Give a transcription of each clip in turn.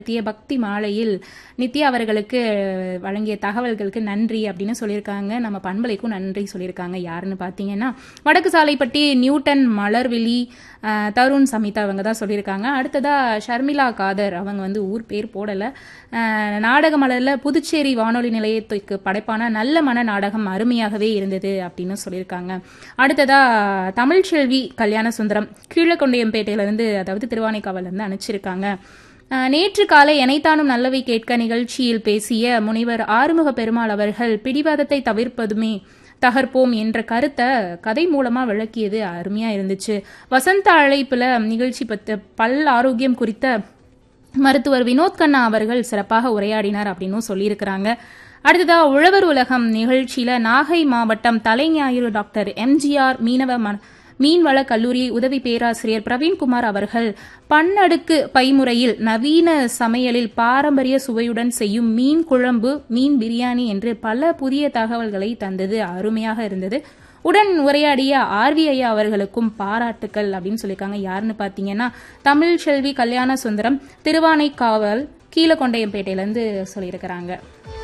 நித்திய பக்தி மாலையில் நித்யா அவர்களுக்கு வழங்கிய தகவல்களுக்கு நன்றி அப்படின்னு சொல்லியிருக்காங்க நம்ம பண்பலைக்கும் நன்றி சொல்லியிருக்காங்க யாருன்னு பார்த்தீங்கன்னா வடக்கு சாலைப்பட்டி நியூட்டன் மலர்விழி அஹ், தருண் சமிதா அவங்க தான் சொல்லியிருக்காங்க அடுத்ததா ஷர்மிளா காதர் அவங்க வந்து ஊர் பேர் போடலை அஹ், நாடக மலரில் புதுச்சேரி வானொலி நிலையத்துக்கு படைப்பான நல்ல மன நாடகம் அருமையாகவே இருந்தது அப்படின்னு சொல்லியிருக்காங்க அடுத்ததா தமிழ்ச்செல்வி கல்யாண சுந்தரம் கீழக்கொண்டையம்பேட்டையிலிருந்து அதாவது திருவானைக்காவலேருந்து அனுப்பிச்சிருக்காங்க அஹ், நேற்று காலை எனைத்தானும் நல்லவை கேட்க நிகழ்ச்சியில் பேசிய முனைவர் ஆறுமுக பெருமாள் அவர்கள் பிடிவாதத்தை தவிர்ப்பதுமே தகர்ப்போம் என்ற கருத்தை கதை மூலமா விளக்கியது அருமையா இருந்துச்சு வசந்த அழைப்புல நிகழ்ச்சி பத்து பல் ஆரோக்கியம் குறித்த மருத்துவர் வினோத் கண்ணா அவர்கள் சிறப்பாக உரையாடினார் அப்படின்னும் சொல்லியிருக்கிறாங்க அடுத்ததா உழவர் உலகம் நிகழ்ச்சியில நாகை மாவட்டம் தலைஞாயிறு டாக்டர் எம்ஜிஆர் மீனவ ம- மீன்வள கல்லூரி உதவி பேராசிரியர் பிரவீன்குமார் அவர்கள் பன்னடுக்கு பைமுறையில் நவீன சமையலில் பாரம்பரிய சுவையுடன் செய்யும் மீன் குழம்பு மீன் பிரியாணி என்று பல புதிய தகவல்களை தந்தது அருமையாக இருந்தது உடன் உரையாடிய ஆர்வி ஐயா அவர்களுக்கும் பாராட்டுக்கள் அப்படின்னு சொல்லியிருக்காங்க யாருன்னு பார்த்தீங்கன்னா தமிழ் செல்வி கல்யாண சுந்தரம் திருவானைக்காவல் கீழக்கொண்டையம்பேட்டையிலேருந்து சொல்லியிருக்கிறாங்க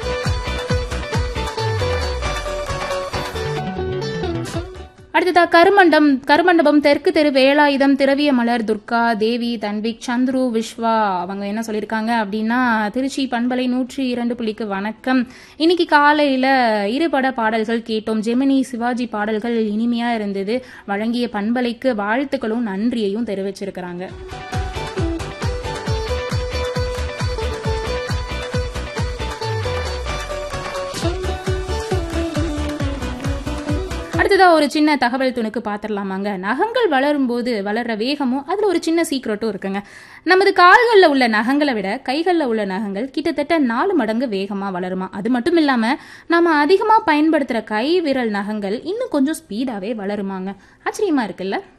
அடுத்ததா கருமண்டம் கருமண்டபம் தெற்கு தெரு வேலாயுதம் திரவிய மலர் துர்கா தேவி தன்விக் சந்துரு விஸ்வா அவங்க என்ன சொல்லியிருக்காங்க அப்படின்னா திருச்சி பண்பலை நூற்றி இரண்டு புள்ளிக்கு வணக்கம் இன்னைக்கு காலையில இருபட பாடல்கள் கேட்டோம் ஜெமினி சிவாஜி பாடல்கள் இனிமையா இருந்தது வழங்கிய பண்பலைக்கு வாழ்த்துக்களும் நன்றியையும் தெரிவிச்சிருக்கிறாங்க அடுத்ததா ஒரு சின்ன தகவல் துணுக்கு பார்த்துடலாமாங்க நகங்கள் வளரும் போது வளர்ற வேகமும் அதுல ஒரு சின்ன சீக்ரெட்டும் இருக்குங்க நமது கால்களில் உள்ள நகங்களை விட கைகளில் உள்ள நகங்கள் கிட்டத்தட்ட நாலு மடங்கு வேகமா வளருமா அது மட்டும் இல்லாம நம்ம அதிகமா பயன்படுத்துற கை விரல் நகங்கள் இன்னும் கொஞ்சம் ஸ்பீடாவே வளருமாங்க ஆச்சரியமா இருக்குல்ல